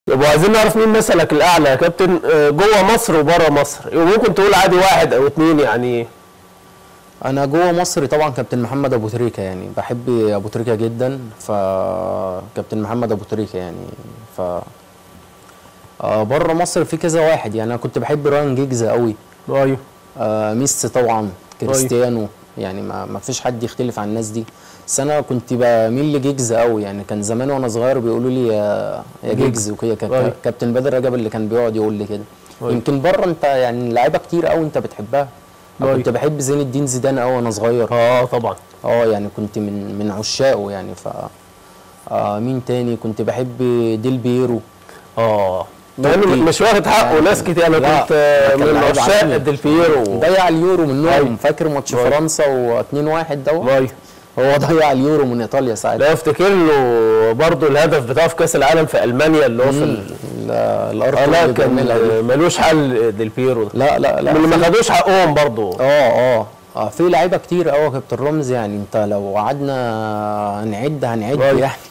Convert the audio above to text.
طب وعايزين نعرف مين مثلك الاعلى يا كابتن آه، جوه مصر وبره مصر وممكن تقول عادي واحد او اتنين يعني انا جوه مصر طبعا كابتن محمد ابو تريكه يعني بحب ابو تريكه جدا ف كابتن محمد ابو تريكه يعني ف آه بره مصر في كذا واحد يعني انا كنت بحب راين جيجز قوي ايوه آه ميسي طبعا كريستيانو يعني ما, ما فيش حد يختلف عن الناس دي بس انا كنت بميل لجيجز قوي يعني كان زمان وانا صغير بيقولوا لي يا يا جيجز وكده كا- أيوة. كابتن بدر رجب اللي كان بيقعد يقول لي كده أيوة. يمكن بره انت يعني لعيبه كتير قوي انت بتحبها أيوة. كنت بحب زين الدين زيدان قوي وانا صغير اه طبعا اه يعني كنت من من عشاقه يعني ف آه مين تاني كنت بحب ديل بيرو اه مع إنه توتي. مش واخد حقه يعني ناس كتير انا لا، كنت آه، كان من لعيب عشاق عالمي. ديل بيرو ضيع اليورو منهم أيوة. فاكر ماتش أيوة. فرنسا و2-1 دوت ايوه هو ضيع اليورو من ايطاليا ساعتها لا افتكر له برضه الهدف بتاعه في كاس العالم في المانيا اللي هو في ال... لا، الارض آه لا اللي كان بيعملها دي. ملوش حل ديل بيرو ده لا لا لا من اللي في- ما خدوش حقهم برضه اه اه اه في لعيبه كتير قوي يا كابتن رمزي يعني انت لو قعدنا هنعد هنعد أيوة. يعني